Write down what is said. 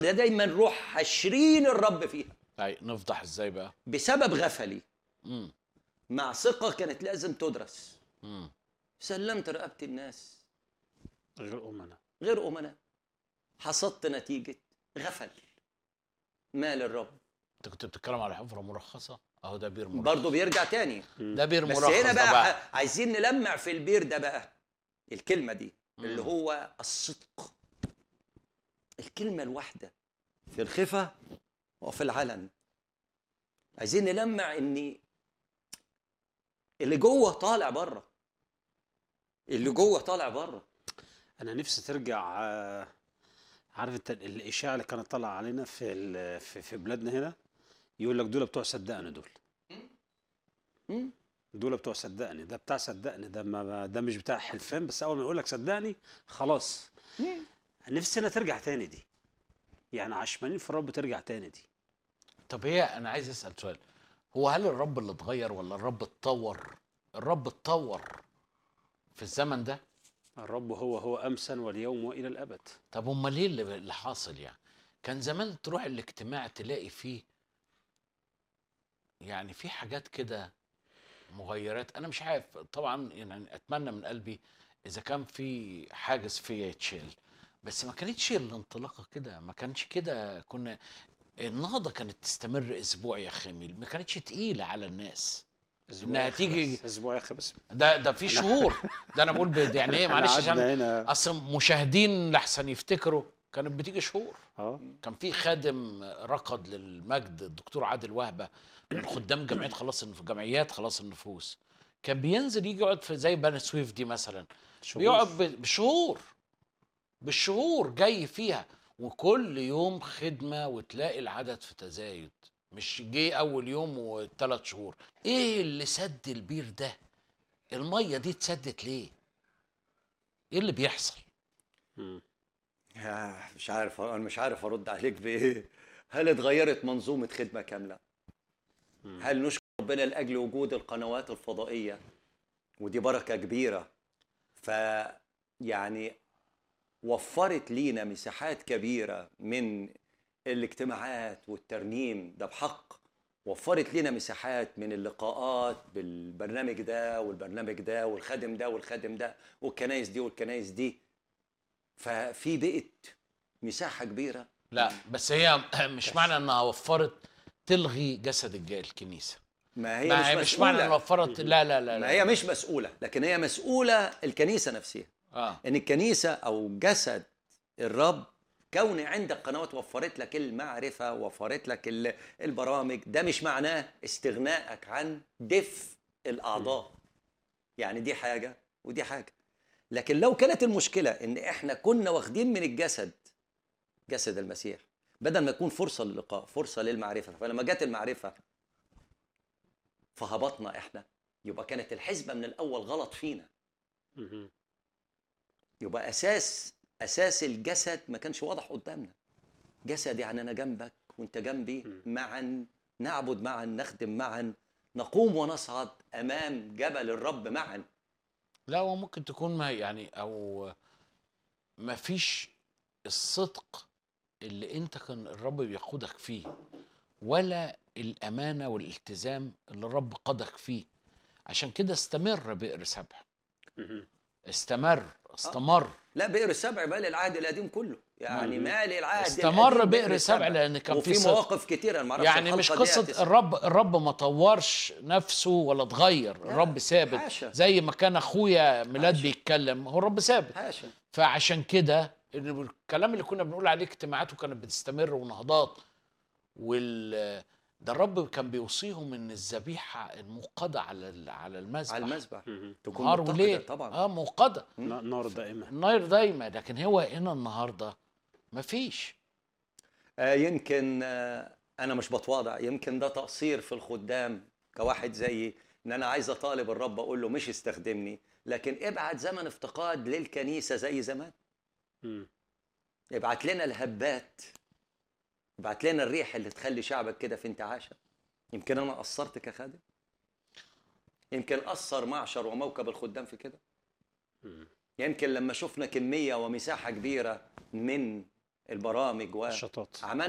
ده دايما روح حشرين الرب فيها اي نفضح ازاي بقى بسبب غفلي امم مع ثقه كانت لازم تدرس امم سلمت رقبه الناس غير امنا غير امناء حصدت نتيجه غفل مال الرب انت كنت بتتكلم على حفره مرخصه اهو ده بير مرخص برضه بيرجع تاني ده بير بس مرخص هنا ده بقى, بقى. عايزين نلمع في البير ده بقى الكلمه دي اللي مم. هو الصدق الكلمه الواحده في الخفه وفي العلن عايزين نلمع ان اللي جوه طالع بره اللي جوه طالع بره انا نفسي ترجع آه، عارف انت ال- الاشاعه اللي كانت طالعه علينا في ال- في في بلادنا هنا يقول لك دول بتوع صدقني دول مم. دول بتوع صدقني ده بتاع صدقني ده ما ده مش بتاع حلفان بس اول ما يقول لك صدقني خلاص مم. نفسنا ترجع تاني دي يعني عشمانين في الرب ترجع تاني دي طب هي انا عايز اسال سؤال هو هل الرب اللي اتغير ولا الرب اتطور الرب اتطور في الزمن ده الرب هو هو امسا واليوم والى الابد طب امال ايه اللي اللي حاصل يعني كان زمان تروح الاجتماع تلاقي فيه يعني في حاجات كده مغيرات انا مش عارف طبعا يعني اتمنى من قلبي اذا كان في حاجز فيا يتشال بس ما كانتش الانطلاقه كده ما كانش كده كنا النهضه كانت تستمر اسبوع يا خميل ما كانتش تقيله على الناس اسبوع إنها يا أخي تيجي- بس، اسبوع يا اخي بس ده ده في شهور ده انا بقول بد- يعني ايه معلش إحنا عشان قعدنا هنا اصل مشاهدين لحسن يفتكروا كانت بتيجي شهور اه كان في خادم رقد للمجد الدكتور عادل وهبه من خدام جمعيه خلاص النف- جمعيات خلاص النفوس كان بينزل يجي يقعد في زي بني سويف دي مثلا شهور. بيقعد ب- بشهور بالشهور جاي فيها وكل يوم خدمه وتلاقي العدد في تزايد مش جه اول يوم وثلاث شهور ايه اللي سد البير ده الميه دي اتسدت ليه ايه اللي بيحصل مم. يا مش عارف انا مش عارف ارد عليك بايه هل اتغيرت منظومه خدمه كامله مم. هل نشكر ربنا لاجل وجود القنوات الفضائيه ودي بركه كبيره ف يعني وفرت لينا مساحات كبيره من الاجتماعات والترنيم ده بحق وفرت لنا مساحات من اللقاءات بالبرنامج ده والبرنامج ده والخادم ده والخادم ده والكنايس دي والكنايس دي ففي بقت مساحه كبيره لا بس هي مش معنى انها وفرت تلغي جسد الج- الكنيسه ما هي ما هي مش مش معنى مسؤوله انها وفرت لا لا لا, ما لا. هي مش مسؤوله لكن هي مسؤوله الكنيسه نفسها اه ان الكنيسه او جسد الرب كون عندك قنوات وفرت لك المعرفه وفرت لك ال- البرامج ده مش معناه استغنائك عن دفء الاعضاء يعني دي حاجه ودي حاجه لكن لو كانت المشكله ان احنا كنا واخدين من الجسد جسد المسيح بدل ما يكون فرصه للقاء فرصه للمعرفه فلما جت المعرفه فهبطنا احنا يبقى كانت الحسبه من الاول غلط فينا مم. يبقى اساس اساس الجسد ما كانش واضح قدامنا جسد يعني انا جنبك وانت جنبي م. معا نعبد معا نخدم معا نقوم ونصعد امام جبل الرب معا لا هو ممكن تكون ما يعني او ما فيش الصدق اللي انت كان الرب بيقودك فيه ولا الامانه والالتزام اللي الرب قادك فيه عشان كده استمر بئر سبع مم. استمر استمر لا بئر السبع بقى العهد القديم كله يعني م. مالي العهد استمر القديم بئر سبع لان كان وفي في صدق مواقف كتيره أنا ما أعرفش يعني مش الحلقة دي قصه هتس- الرب الرب ما طورش نفسه ولا اتغير لا، الرب ثابت حاشا. زي ما كان اخويا ميلاد حاشا. بيتكلم هو الرب ثابت حاشا فعشان كده إن الكلام اللي كنا بنقول عليه اجتماعاته كانت بتستمر ونهضات وال ده الرب كان بيوصيهم ان الذبيحه الموقده على ال- على المذبح على المذبح مم. تكون نهار متقدة وليل طبعا اه موقده ن- نار دائمة النار دايما لكن هو هنا النهارده مفيش آه، يمكن آه، انا مش بتواضع يمكن ده تقصير في الخدام كواحد زيي ان انا عايز اطالب الرب اقول له مش استخدمني لكن ابعت زمن افتقاد للكنيسه زي زمان مم. ابعت لنا الهبات ابعت لنا الريح اللي تخلي شعبك كده في انتعاشه يمكن انا قصرت كخادم يمكن قصر معشر وموكب الخدام في كده مم. يمكن لما شفنا كميه ومساحه كبيره من البرامج و الشطات عملنا